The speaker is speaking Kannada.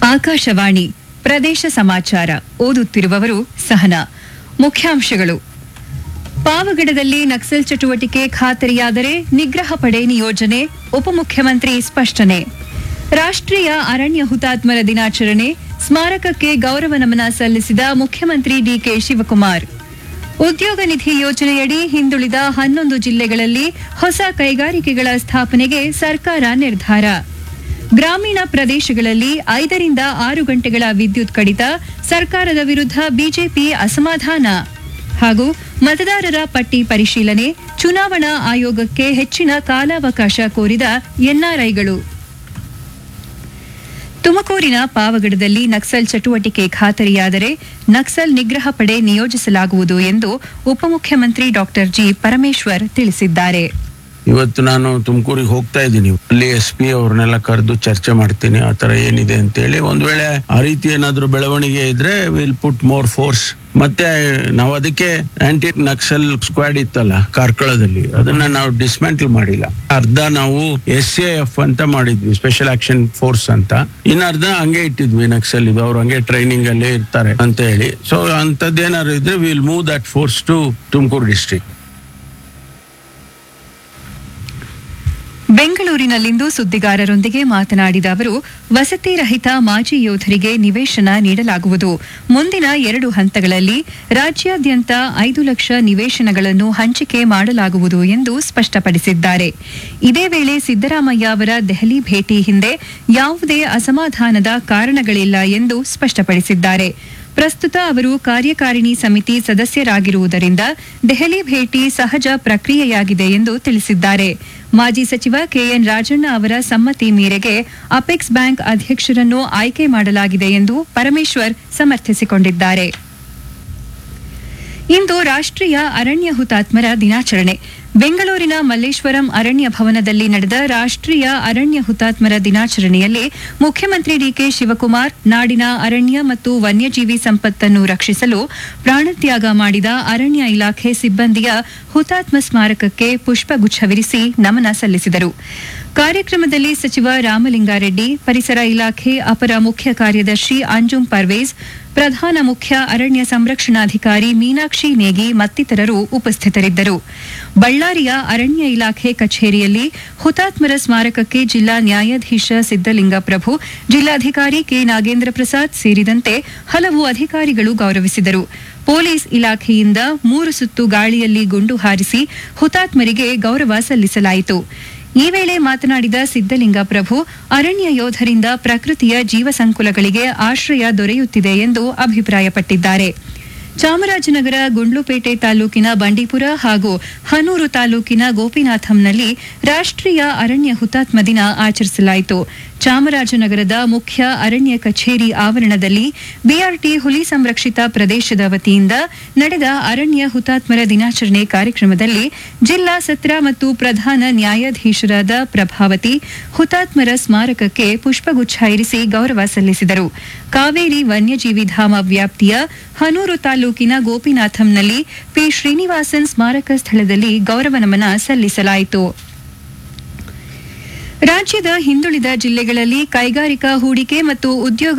ಆಕಾಶವಾಣಿ ಪ್ರದೇಶ ಸಮಾಚಾರ ಓದುತ್ತಿರುವವರು ಸಹನಾ ಮುಖ್ಯಾಂಶಗಳು ಪಾವಗಡದಲ್ಲಿ ನಕ್ಸಲ್ ಚಟುವಟಿಕೆ ಖಾತರಿಯಾದರೆ ನಿಗ್ರಹ ಪಡೆ ನಿಯೋಜನೆ ಉಪಮುಖ್ಯಮಂತ್ರಿ ಸ್ಪಷ್ಟನೆ ರಾಷ್ಟ್ರೀಯ ಅರಣ್ಯ ಹುತಾತ್ಮರ ದಿನಾಚರಣೆ ಸ್ಮಾರಕಕ್ಕೆ ಗೌರವ ನಮನ ಸಲ್ಲಿಸಿದ ಮುಖ್ಯಮಂತ್ರಿ ಡಿಕೆ ಶಿವಕುಮಾರ್ ಉದ್ಯೋಗ ನಿಧಿ ಯೋಜನೆಯಡಿ ಹಿಂದುಳಿದ ಹನ್ನೊಂದು ಜಿಲ್ಲೆಗಳಲ್ಲಿ ಹೊಸ ಕೈಗಾರಿಕೆಗಳ ಸ್ಥಾಪನೆಗೆ ಸರ್ಕಾರ ನಿರ್ಧಾರ ಗ್ರಾಮೀಣ ಪ್ರದೇಶಗಳಲ್ಲಿ ಐದರಿಂದ ಆರು ಗಂಟೆಗಳ ವಿದ್ಯುತ್ ಕಡಿತ ಸರ್ಕಾರದ ವಿರುದ್ಧ ಬಿಜೆಪಿ ಅಸಮಾಧಾನ ಹಾಗೂ ಮತದಾರರ ಪಟ್ಟಿ ಪರಿಶೀಲನೆ ಚುನಾವಣಾ ಆಯೋಗಕ್ಕೆ ಹೆಚ್ಚಿನ ಕಾಲಾವಕಾಶ ಕೋರಿದ ಎನ್ಆರ್ಐಗಳು ತುಮಕೂರಿನ ಪಾವಗಡದಲ್ಲಿ ನಕ್ಸಲ್ ಚಟುವಟಿಕೆ ಖಾತರಿಯಾದರೆ ನಕ್ಸಲ್ ನಿಗ್ರಹ ಪಡೆ ನಿಯೋಜಿಸಲಾಗುವುದು ಎಂದು ಉಪಮುಖ್ಯಮಂತ್ರಿ ಡಾಕ್ಟರ್ ಜಿ ಪರಮೇಶ್ವರ್ ತಿಳಿಸಿದ್ದಾರೆ ಇವತ್ತು ನಾನು ತುಮಕೂರಿಗೆ ಹೋಗ್ತಾ ಇದ್ದೀನಿ ಅಲ್ಲಿ ಎಸ್ ಪಿ ಅವ್ರನ್ನೆಲ್ಲ ಕರೆದು ಚರ್ಚೆ ಮಾಡ್ತೀನಿ ಆ ತರ ಏನಿದೆ ಅಂತೇಳಿ ಒಂದ್ ವೇಳೆ ಆ ರೀತಿ ಏನಾದ್ರು ಬೆಳವಣಿಗೆ ಇದ್ರೆ ವಿಲ್ ಪುಟ್ ಮೋರ್ ಫೋರ್ಸ್ ಮತ್ತೆ ನಾವು ಅದಕ್ಕೆ ಆಂಟಿ ನಕ್ಸಲ್ ಸ್ಕ್ವಾಡ್ ಇತ್ತಲ್ಲ ಕಾರ್ಕಳದಲ್ಲಿ ಅದನ್ನ ನಾವು ಡಿಸ್ಮ್ಯಾಂಟಲ್ ಮಾಡಿಲ್ಲ ಅರ್ಧ ನಾವು ಎಸ್ ಎ ಎಫ್ ಅಂತ ಮಾಡಿದ್ವಿ ಸ್ಪೆಷಲ್ ಆಕ್ಷನ್ ಫೋರ್ಸ್ ಅಂತ ಇನ್ನ ಅರ್ಧ ಹಂಗೆ ಇಟ್ಟಿದ್ವಿ ನಕ್ಸಲ್ ಇದು ಅವ್ರು ಹಂಗೆ ಟ್ರೈನಿಂಗ್ ಅಲ್ಲೇ ಇರ್ತಾರೆ ಅಂತ ಹೇಳಿ ಸೊ ಅಂತದ್ದೇನಾದ್ರು ಇದ್ರೆ will move that force to Tumakuru district ಬೆಂಗಳೂರಿನಲ್ಲಿಂದು ಸುದ್ದಿಗಾರರೊಂದಿಗೆ ಮಾತನಾಡಿದ ಅವರು ವಸತಿ ರಹಿತ ಮಾಜಿ ಯೋಧರಿಗೆ ನಿವೇಶನ ನೀಡಲಾಗುವುದು ಮುಂದಿನ ಎರಡು ಹಂತಗಳಲ್ಲಿ ರಾಜ್ಯಾದ್ಯಂತ ಐದು ಲಕ್ಷ ನಿವೇಶನಗಳನ್ನು ಹಂಚಿಕೆ ಮಾಡಲಾಗುವುದು ಎಂದು ಸ್ಪಷ್ಟಪಡಿಸಿದ್ದಾರೆ ಇದೇ ವೇಳೆ ಸಿದ್ದರಾಮಯ್ಯ ಅವರ ದೆಹಲಿ ಭೇಟಿ ಹಿಂದೆ ಯಾವುದೇ ಅಸಮಾಧಾನದ ಕಾರಣಗಳಿಲ್ಲ ಎಂದು ಸ್ಪಷ್ಟಪಡಿಸಿದ್ದಾರೆ ಪ್ರಸ್ತುತ ಅವರು ಕಾರ್ಯಕಾರಿಣಿ ಸಮಿತಿ ಸದಸ್ಯರಾಗಿರುವುದರಿಂದ ದೆಹಲಿ ಭೇಟಿ ಸಹಜ ಪ್ರಕ್ರಿಯೆಯಾಗಿದೆ ಎಂದು ತಿಳಿಸಿದ್ದಾರೆ ಮಾಜಿ ಸಚಿವ ಕೆಎನ್ ರಾಜಣ್ಣ ಅವರ ಸಮ್ಮತಿ ಮೇರೆಗೆ ಅಪೆಕ್ಸ್ ಬ್ಯಾಂಕ್ ಅಧ್ಯಕ್ಷರನ್ನು ಆಯ್ಕೆ ಮಾಡಲಾಗಿದೆ ಎಂದು ಪರಮೇಶ್ವರ್ ಸಮರ್ಥಿಸಿಕೊಂಡಿದ್ದಾರೆ ಇಂದು ರಾಷ್ಟ್ರೀಯ ಅರಣ್ಯ ಹುತಾತ್ಮರ ದಿನಾಚರಣೆ ಬೆಂಗಳೂರಿನ ಮಲ್ಲೇಶ್ವರಂ ಅರಣ್ಯ ಭವನದಲ್ಲಿ ನಡೆದ ರಾಷ್ಟ್ರೀಯ ಅರಣ್ಯ ಹುತಾತ್ಮರ ದಿನಾಚರಣೆಯಲ್ಲಿ ಮುಖ್ಯಮಂತ್ರಿ ಡಿಕೆ ಶಿವಕುಮಾರ್ ನಾಡಿನ ಅರಣ್ಯ ಮತ್ತು ವನ್ಯಜೀವಿ ಸಂಪತ್ತನ್ನು ರಕ್ಷಿಸಲು ಪ್ರಾಣತ್ಯಾಗ ಮಾಡಿದ ಅರಣ್ಯ ಇಲಾಖೆ ಸಿಬ್ಬಂದಿಯ ಹುತಾತ್ಮ ಸ್ಮಾರಕಕ್ಕೆ ಪುಷ್ಪಗುಚ್ಛವಿರಿಸಿ ನಮನ ಸಲ್ಲಿಸಿದರು ಕಾರ್ಯಕ್ರಮದಲ್ಲಿ ಸಚಿವ ರಾಮಲಿಂಗಾರೆಡ್ಡಿ ಪರಿಸರ ಇಲಾಖೆ ಅಪರ ಮುಖ್ಯ ಕಾರ್ಯದರ್ಶಿ ಅಂಜುಂ ಪರ್ವೇಜ್ ಪ್ರಧಾನ ಮುಖ್ಯ ಅರಣ್ಯ ಸಂರಕ್ಷಣಾಧಿಕಾರಿ ಮೀನಾಕ್ಷಿ ನೇಗಿ ಮತ್ತಿತರರು ಉಪಸ್ಥಿತರಿದ್ದರು ಬಳ್ಳಾರಿಯ ಅರಣ್ಯ ಇಲಾಖೆ ಕಚೇರಿಯಲ್ಲಿ ಹುತಾತ್ಮರ ಸ್ಮಾರಕಕ್ಕೆ ಜಿಲ್ಲಾ ನ್ಯಾಯಾಧೀಶ ಸಿದ್ದಲಿಂಗ ಪ್ರಭು ಜಿಲ್ಲಾಧಿಕಾರಿ ಕೆ ನಾಗೇಂದ್ರ ಪ್ರಸಾದ್ ಸೇರಿದಂತೆ ಹಲವು ಅಧಿಕಾರಿಗಳು ಗೌರವಿಸಿದರು ಪೊಲೀಸ್ ಇಲಾಖೆಯಿಂದ ಮೂರು ಸುತ್ತು ಗಾಳಿಯಲ್ಲಿ ಗುಂಡು ಹಾರಿಸಿ ಹುತಾತ್ಮರಿಗೆ ಗೌರವ ಸಲ್ಲಿಸಲಾಯಿತು ಈ ವೇಳೆ ಮಾತನಾಡಿದ ಸಿದ್ದಲಿಂಗ ಪ್ರಭು ಅರಣ್ಯ ಯೋಧರಿಂದ ಪ್ರಕೃತಿಯ ಜೀವಸಂಕುಲಗಳಿಗೆ ಆಶ್ರಯ ದೊರೆಯುತ್ತಿದೆ ಎಂದು ಅಭಿಪ್ರಾಯಪಟ್ಟಿದ್ದಾರೆ ಚಾಮರಾಜನಗರ ಗುಂಡ್ಲುಪೇಟೆ ತಾಲೂಕಿನ ಬಂಡೀಪುರ ಹಾಗೂ ಹನೂರು ತಾಲೂಕಿನ ಗೋಪಿನಾಥಂನಲ್ಲಿ ರಾಷ್ಟ್ರೀಯ ಅರಣ್ಯ ಹುತಾತ್ಮ ದಿನ ಆಚರಿಸಲಾಯಿತು ಚಾಮರಾಜನಗರದ ಮುಖ್ಯ ಅರಣ್ಯ ಕಚೇರಿ ಆವರಣದಲ್ಲಿ ಬಿಆರ್ಟಿ ಹುಲಿ ಸಂರಕ್ಷಿತ ಪ್ರದೇಶದ ವತಿಯಿಂದ ನಡೆದ ಅರಣ್ಯ ಹುತಾತ್ಮರ ದಿನಾಚರಣೆ ಕಾರ್ಯಕ್ರಮದಲ್ಲಿ ಜಿಲ್ಲಾ ಸತ್ರ ಮತ್ತು ಪ್ರಧಾನ ನ್ಯಾಯಾಧೀಶರಾದ ಪ್ರಭಾವತಿ ಹುತಾತ್ಮರ ಸ್ಮಾರಕಕ್ಕೆ ಪುಷ್ಪಗುಚ್ಛ ಇರಿಸಿ ಗೌರವ ಸಲ್ಲಿಸಿದರು ಕಾವೇರಿ ವನ್ಯಜೀವಿ ಧಾಮ ವ್ಯಾಪ್ತಿಯ ಹನೂರು ತಾಲೂಕಿನ ಗೋಪಿನಾಥಂನಲ್ಲಿ ಪಿ ಶ್ರೀನಿವಾಸನ್ ಸ್ಮಾರಕ ಸ್ಥಳದಲ್ಲಿ ಗೌರವ ನಮನ ಸಲ್ಲಿಸಲಾಯಿತು ರಾಜ್ಯದ ಹಿಂದುಳಿದ ಜಿಲ್ಲೆಗಳಲ್ಲಿ ಕೈಗಾರಿಕಾ ಹೂಡಿಕೆ ಮತ್ತು ಉದ್ಯೋಗ